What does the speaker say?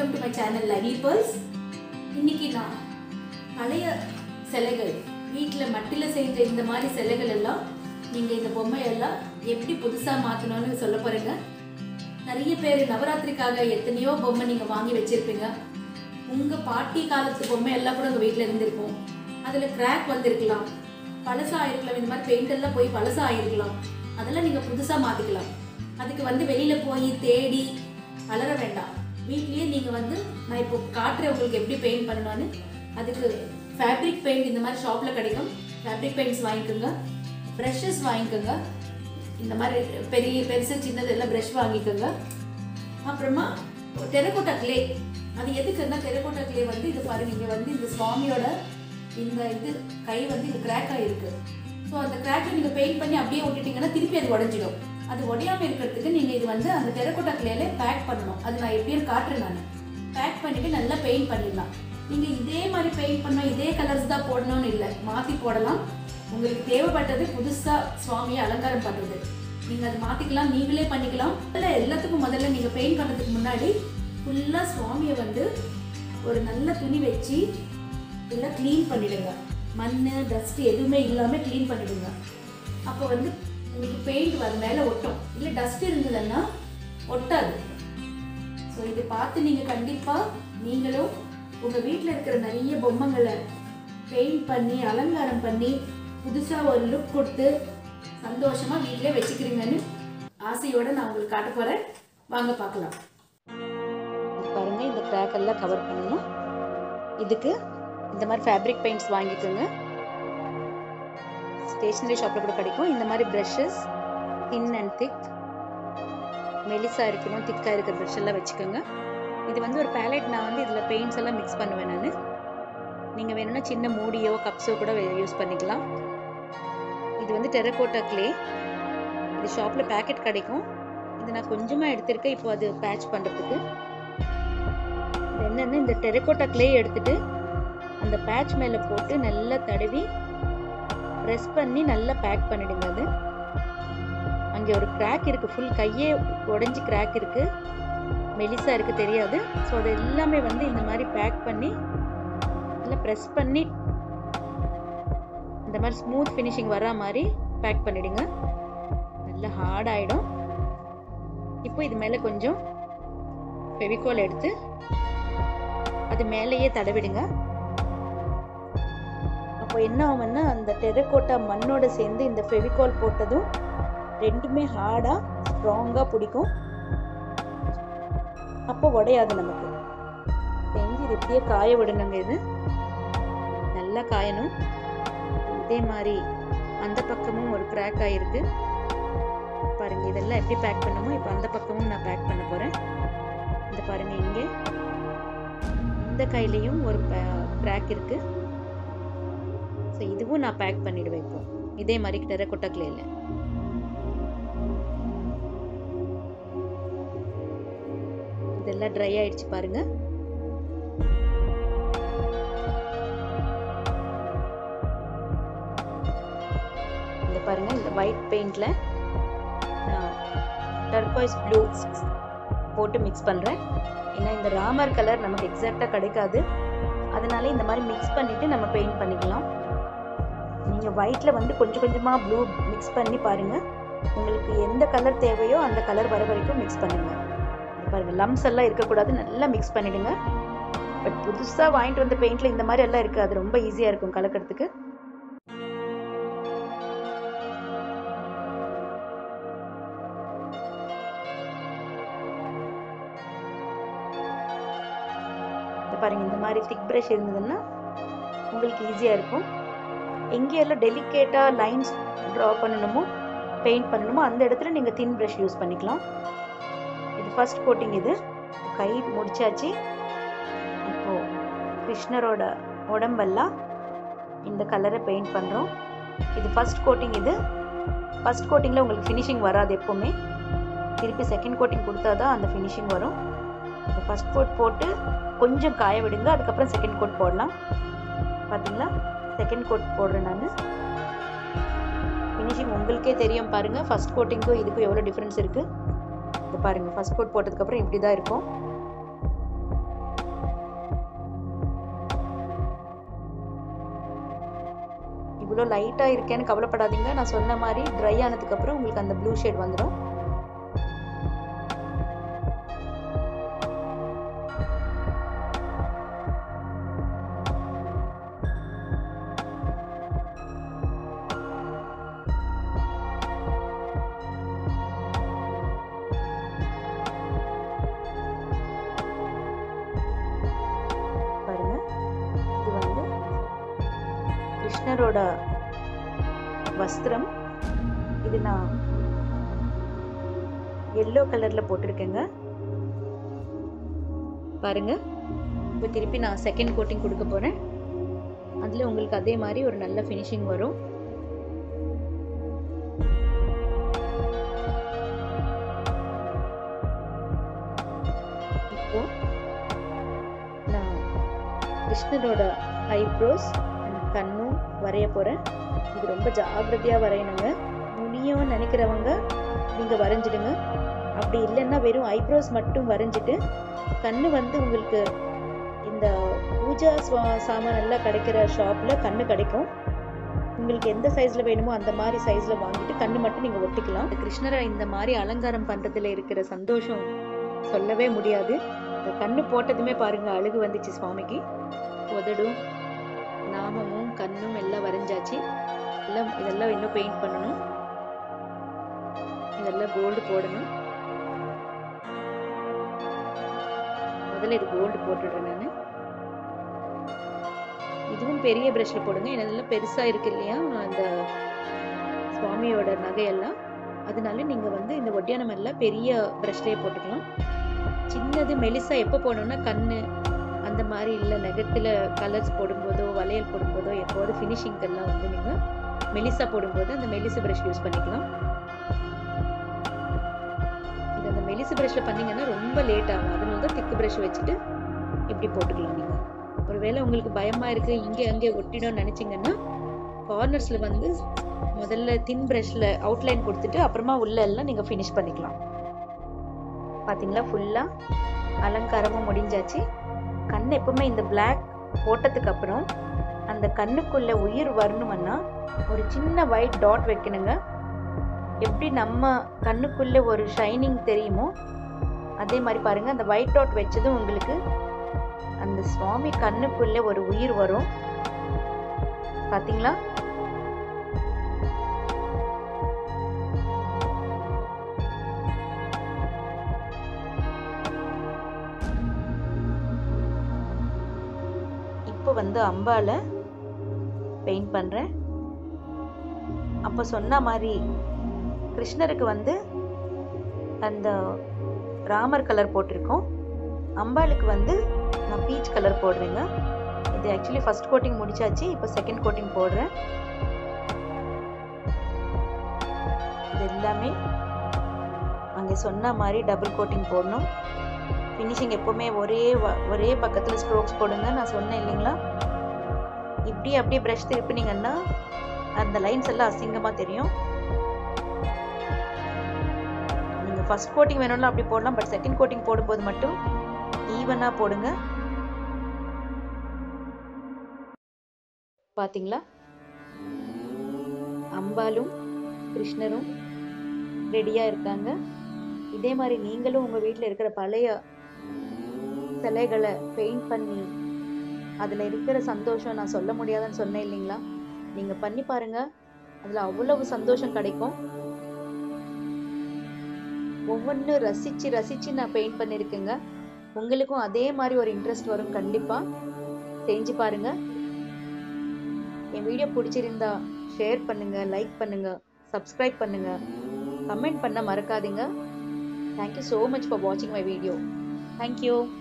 welcome to my channel லவி பர்ஸ் இன்னைக்கு நான் பழைய சிலைகள் வீட்டில் மட்டில் செஞ்ச இந்த மாதிரி சிலைகள் எல்லாம் நீங்கள் இந்த பொம்மையெல்லாம் எப்படி புதுசாக மாற்றணும்னு சொல்ல போகிறேங்க நிறைய பேர் நவராத்திரிக்காக எத்தனையோ பொம்மை நீங்கள் வாங்கி வச்சிருப்பீங்க உங்கள் பாட்டி காலத்து பொம்மை எல்லாம் கூட உங்கள் வீட்டில் இருந்திருக்கும் அதில் கிராக் வந்திருக்கலாம் பழசா ஆயிருக்கலாம் இந்த மாதிரி பெயிண்ட் எல்லாம் போய் பழசா ஆயிருக்கலாம் அதெல்லாம் நீங்கள் புதுசாக மாற்றிக்கலாம் அதுக்கு வந்து வெளியில் போய் தேடி அலற வேண்டாம் வீட்லயே நீங்கள் வந்து நான் இப்போ காட்டுறேன் உங்களுக்கு எப்படி பெயிண்ட் பண்ணணும்னு அதுக்கு ஃபேப்ரிக் பெயிண்ட் இந்த மாதிரி ஷாப்பில் கிடைக்கும் ஃபேப்ரிக் பெயிண்ட்ஸ் வாங்கிக்கோங்க ப்ரஷஸ் வாங்கிக்கோங்க இந்த மாதிரி பெரிய பெருசு சின்னது எல்லாம் ப்ரஷ் வாங்கிக்கோங்க அப்புறமா டெரகோட்டா கிளே அது எதுக்குன்னா டெரகோட்டா கிளே வந்து இது பாருங்க இங்க வந்து இந்த சுவாமியோட இந்த இது கை வந்து இது கிராக் ஆயிருக்கு ஸோ அந்த கிராக்கை நீங்கள் பெயிண்ட் பண்ணி அப்படியே விட்டுட்டீங்கன்னா திருப்பி அது உடஞ்சிடும் அது உடையாம இருக்கிறதுக்கு நீங்கள் இது வந்து அந்த டெரகோட்டா கிளேல பேக் பண்ணணும் அது நான் எப்படின்னு காட்டுறேன் நான் பேக் பண்ணிட்டு நல்லா பெயிண்ட் பண்ணிடலாம் நீங்கள் இதே மாதிரி பெயிண்ட் பண்ணோம் இதே கலர்ஸ் தான் போடணும்னு இல்லை மாற்றி போடலாம் உங்களுக்கு தேவைப்பட்டது புதுசாக சுவாமியை அலங்காரம் பண்ணுறது நீங்கள் அதை மாற்றிக்கலாம் நீங்களே பண்ணிக்கலாம் இல்லை எல்லாத்துக்கும் முதல்ல நீங்கள் பெயிண்ட் பண்ணுறதுக்கு முன்னாடி ஃபுல்லாக சுவாமியை வந்து ஒரு நல்ல துணி வச்சு எல்லாம் க்ளீன் பண்ணிடுங்க மண் டஸ்ட் எதுவுமே இல்லாமல் க்ளீன் பண்ணிடுங்க அப்போ வந்து உங்களுக்கு பெயிண்ட் வர மேலே ஒட்டும் இல்லை டஸ்ட் இருந்ததுன்னா ஒட்டாது ஸோ இதை பார்த்து நீங்கள் கண்டிப்பாக நீங்களும் உங்கள் வீட்டில் இருக்கிற நிறைய பொம்மைங்களை பெயிண்ட் பண்ணி அலங்காரம் பண்ணி புதுசாக ஒரு லுக் கொடுத்து சந்தோஷமாக வீட்டிலே வச்சுக்கிறீங்கன்னு ஆசையோடு நான் உங்களுக்கு காட்ட போகிறேன் வாங்க பார்க்கலாம் பாருங்க இந்த கிராக் எல்லாம் கவர் பண்ணணும் இதுக்கு இந்த மாதிரி ஃபேப்ரிக் பெயிண்ட்ஸ் வாங்கிக்கோங்க ஸ்டேஷனரி ஷாப்பில் கூட கிடைக்கும் இந்த மாதிரி ப்ரஷஸ் தின் அண்ட் திக் மெலிசா இருக்கணும் திக்காக இருக்கிற ப்ரஷ் எல்லாம் வச்சுக்கோங்க இது வந்து ஒரு பேலட் நான் வந்து இதில் பெயிண்ட்ஸ் எல்லாம் மிக்ஸ் பண்ணுவேன் நான் நீங்கள் வேணும்னா சின்ன மூடியோ கப்ஸோ கூட யூஸ் பண்ணிக்கலாம் இது வந்து டெரகோட்டா க்ளே இது ஷாப்பில் பேக்கெட் கிடைக்கும் இது நான் கொஞ்சமாக எடுத்திருக்கேன் இப்போ அது பேட்ச் பண்ணுறதுக்கு என்னென்னா இந்த டெரகோட்டா க்ளே எடுத்துட்டு அந்த பேட்ச் மேலே போட்டு நல்லா தடவி ப்ரெஸ் பண்ணி நல்லா பேக் பண்ணிடுங்க அது அங்கே ஒரு கிராக் இருக்குது ஃபுல் கையே உடஞ்சி கிராக் இருக்குது மெலிசா இருக்குது தெரியாது ஸோ அது எல்லாமே வந்து இந்த மாதிரி பேக் பண்ணி நல்லா ப்ரெஸ் பண்ணி இந்த மாதிரி ஸ்மூத் ஃபினிஷிங் வர மாதிரி பேக் பண்ணிடுங்க நல்லா ஹார்ட் ஆகிடும் இப்போ இது மேலே கொஞ்சம் ஃபெவிகால் எடுத்து அது மேலேயே தடவிடுங்க அப்போ என்ன ஆகும்னா அந்த டெரக்கோட்டா மண்ணோட சேர்ந்து இந்த ஃபெவிகால் போட்டதும் ரெண்டுமே ஹார்டாக ஸ்ட்ராங்காக பிடிக்கும் அப்போ உடையாது நமக்கு செஞ்சு இது இப்படியே காய விடணுங்க இது நல்லா காயணும் இதே மாதிரி அந்த பக்கமும் ஒரு கிராக் ஆயிருக்கு பாருங்க இதெல்லாம் எப்படி பேக் பண்ணுமோ இப்போ அந்த பக்கமும் நான் பேக் பண்ண போகிறேன் இந்த பாருங்க இங்கே இந்த கையிலையும் ஒரு கிராக் இருக்கு ஸோ இதுவும் நான் பேக் பண்ணிடுவேன் இப்போ இதே மாதிரி டெரக்கொட்டா கிளேல இதெல்லாம் ட்ரை ஆயிடுச்சு பாருங்க இந்த பாருங்க இந்த ஒயிட் பெயிண்ட்ல டர்காய்ஸ் ப்ளூ போட்டு மிக்ஸ் பண்ணுறேன் ஏன்னா இந்த ராமர் கலர் நமக்கு எக்ஸாக்டாக கிடைக்காது அதனால இந்த மாதிரி மிக்ஸ் பண்ணிவிட்டு நம்ம பெயிண்ட் பண்ணிக்கலாம் நீங்கள் ஒயிட்டில் வந்து கொஞ்சம் கொஞ்சமாக ப்ளூ மிக்ஸ் பண்ணி பாருங்கள் உங்களுக்கு எந்த கலர் தேவையோ அந்த கலர் வர வரைக்கும் மிக்ஸ் பண்ணுங்கள் பாருங்கள் லம்ஸ் எல்லாம் இருக்கக்கூடாது நல்லா மிக்ஸ் பண்ணிவிடுங்க பட் புதுசாக வாங்கிட்டு வந்த பெயிண்டில் இந்த மாதிரி எல்லாம் இருக்குது அது ரொம்ப ஈஸியாக இருக்கும் கலக்கிறதுக்கு பாருங்க இந்த மாதிரி திக் ப்ரஷ் இருந்ததுன்னா உங்களுக்கு ஈஸியாக இருக்கும் எங்கேயெல்லாம் டெலிகேட்டாக லைன்ஸ் ட்ரா பண்ணணுமோ பெயிண்ட் பண்ணணுமோ அந்த இடத்துல நீங்கள் தின் ப்ரஷ் யூஸ் பண்ணிக்கலாம் இது ஃபர்ஸ்ட் கோட்டிங் இது கை முடிச்சாச்சு இப்போ கிருஷ்ணரோட உடம்பெல்லாம் இந்த கலரை பெயிண்ட் பண்ணுறோம் இது ஃபர்ஸ்ட் கோட்டிங் இது ஃபர்ஸ்ட் கோட்டிங்கில் உங்களுக்கு ஃபினிஷிங் வராது எப்போவுமே திருப்பி செகண்ட் கோட்டிங் கொடுத்தா தான் அந்த ஃபினிஷிங் வரும் ஃபர்ஸ்ட் கோட் போட்டு கொஞ்சம் காய விடுங்க அதுக்கப்புறம் செகண்ட் கோட் போடலாம் பார்த்தீங்களா செகண்ட் கோட் போடுறேன் நான் ஃபினிஷிங் உங்களுக்கே தெரியும் பாருங்கள் ஃபர்ஸ்ட் கோட்டிங்க்கும் இதுக்கும் எவ்வளோ டிஃப்ரென்ஸ் இருக்குது இது பாருங்கள் ஃபர்ஸ்ட் கோட் போட்டதுக்கப்புறம் இப்படி தான் இருக்கும் இவ்வளோ லைட்டாக இருக்கேன்னு கவலைப்படாதீங்க நான் சொன்ன மாதிரி ட்ரை ஆனதுக்கப்புறம் உங்களுக்கு அந்த ப்ளூ ஷேட் வந்துடும் பாருங்க இது வந்து கிருஷ்ணரோட வஸ்திரம் இது நான் எல்லோ கலர்ல போட்டிருக்கேங்க பாருங்க இப்போ திருப்பி நான் செகண்ட் கோட்டிங் கொடுக்க போறேன் அதில் உங்களுக்கு அதே மாதிரி ஒரு நல்ல ஃபினிஷிங் வரும் இப்போ நான் கிருஷ்ணரோட ஐப்ரோஸ் கண்ணும் வரைய போகிறேன் இது ரொம்ப ஜாகிரதையாக வரையணுங்க முடியும்னு நினைக்கிறவங்க நீங்கள் வரைஞ்சிடுங்க அப்படி இல்லைன்னா வெறும் ஐப்ரோஸ் மட்டும் வரைஞ்சிட்டு கண்ணு வந்து உங்களுக்கு இந்த பூஜா ஸ்வா சாமான் எல்லாம் கிடைக்கிற ஷாப்பில் கண்ணு கிடைக்கும் உங்களுக்கு எந்த சைஸில் வேணுமோ அந்த மாதிரி சைஸில் வாங்கிட்டு கண்ணு மட்டும் நீங்கள் ஒட்டிக்கலாம் கிருஷ்ணரை இந்த மாதிரி அலங்காரம் பண்ணுறதுல இருக்கிற சந்தோஷம் சொல்லவே முடியாது இந்த கண்ணு போட்டதுமே பாருங்க அழகு வந்துச்சு சுவாமிக்கு உதடும் நாமமும் கண்ணும் எல்லாம் வரைஞ்சாச்சு எல்லாம் இதெல்லாம் இன்னும் பெயிண்ட் பண்ணணும் இதெல்லாம் கோல்டு போடணும் முதல்ல இது கோல்டு போட்டுடுறேன் நான் இதுவும் பெரிய ப்ரஷ்ல போடுங்க இதெல்லாம் பெருசா இருக்கு இல்லையா அந்த சுவாமியோட நகையெல்லாம் அதனால நீங்க வந்து இந்த ஒட்டியானம் எல்லாம் பெரிய ப்ரஷ்லயே போட்டுக்கலாம் சின்னது மெலிசா எப்போ போடணும்னா கண்ணு அந்த மாதிரி இல்லை நகத்துல கலர்ஸ் போடும்போதோ வளையல் போடும்போதோ எப்போது ஃபினிஷிங்கெல்லாம் வந்து நீங்கள் மெலிசா போடும்போது அந்த மெலிசு ப்ரஷ் யூஸ் பண்ணிக்கலாம் இது அந்த மெலிசு ப்ரஷ்ல பண்ணீங்கன்னா ரொம்ப லேட் ஆகும் அதனால தான் திக்கு ப்ரஷ் வச்சுட்டு இப்படி போட்டுக்கலாம் நீங்கள் ஒருவேளை உங்களுக்கு பயமா இருக்கு இங்கே அங்கே ஒட்டிடும்னு நினைச்சீங்கன்னா கார்னர்ஸ்ல வந்து முதல்ல தின் ப்ரஷ்ல அவுட்லைன் கொடுத்துட்டு அப்புறமா உள்ள எல்லாம் நீங்கள் ஃபினிஷ் பண்ணிக்கலாம் பார்த்தீங்களா ஃபுல்லாக அலங்காரமும் முடிஞ்சாச்சு கண் எப்பவுமே இந்த பிளாக் போட்டதுக்கு அப்புறம் அந்த கண்ணுக்குள்ள உயிர் வரணும்னா ஒரு சின்ன ஒயிட் டாட் வைக்கணுங்க எப்படி நம்ம கண்ணுக்குள்ள ஒரு ஷைனிங் தெரியுமோ அதே மாதிரி பாருங்க அந்த ஒயிட் டாட் வச்சதும் உங்களுக்கு அந்த சுவாமி கண்ணுக்குள்ள ஒரு உயிர் வரும் பாத்தீங்களா இப்போ வந்து அம்பால பெயிண்ட் பண்றேன் அப்போ சொன்ன மாதிரி கிருஷ்ணருக்கு வந்து அந்த ராமர் கலர் போட்டிருக்கோம் அம்பாளுக்கு வந்து நான் பீச் கலர் போடுறேங்க இது ஆக்சுவலி ஃபர்ஸ்ட் கோட்டிங் முடிச்சாச்சு இப்போ செகண்ட் கோட்டிங் போடுறேன் இது எல்லாமே அங்கே சொன்ன மாதிரி டபுள் கோட்டிங் போடணும் ஃபினிஷிங் எப்போவுமே ஒரே வ- ஒரே பக்கத்தில் ஸ்ட்ரோக்ஸ் போடுங்க நான் சொன்னேன் இல்லைங்களா இப்படி அப்படியே ப்ரஷ் திருப்பினீங்கன்னா அந்த லைன்ஸ் எல்லாம் அசிங்கமாக தெரியும் நீங்கள் ஃபர்ஸ்ட் கோட்டிங் வேணும்னா அப்படி போடலாம் பட் செகண்ட் கோட்டிங் போடும்போது மட்டும் ஈவனாக போடுங்க பாத்தீங்களா அம்பாலும் கிருஷ்ணரும் ரெடியாக இருக்காங்க இதே மாதிரி நீங்களும் உங்கள் வீட்டில் இருக்கிற பழைய சிலைகளை பெயிண்ட் பண்ணி அதில் இருக்கிற சந்தோஷம் நான் சொல்ல முடியாதுன்னு சொன்னேன் இல்லைங்களா நீங்கள் பண்ணி பாருங்க அதில் அவ்வளவு சந்தோஷம் கிடைக்கும் ஒவ்வொன்றும் ரசிச்சு ரசிச்சு நான் பெயிண்ட் பண்ணியிருக்கேங்க உங்களுக்கும் அதே மாதிரி ஒரு இன்ட்ரெஸ்ட் வரும் கண்டிப்பாக செஞ்சு பாருங்க என் வீடியோ பிடிச்சிருந்தா ஷேர் பண்ணுங்க லைக் பண்ணுங்க சப்ஸ்கிரைப் பண்ணுங்க கமெண்ட் பண்ண மறக்காதீங்க தேங்க்யூ ஸோ மச் ஃபார் வாட்சிங் மை வீடியோ தேங்க்யூ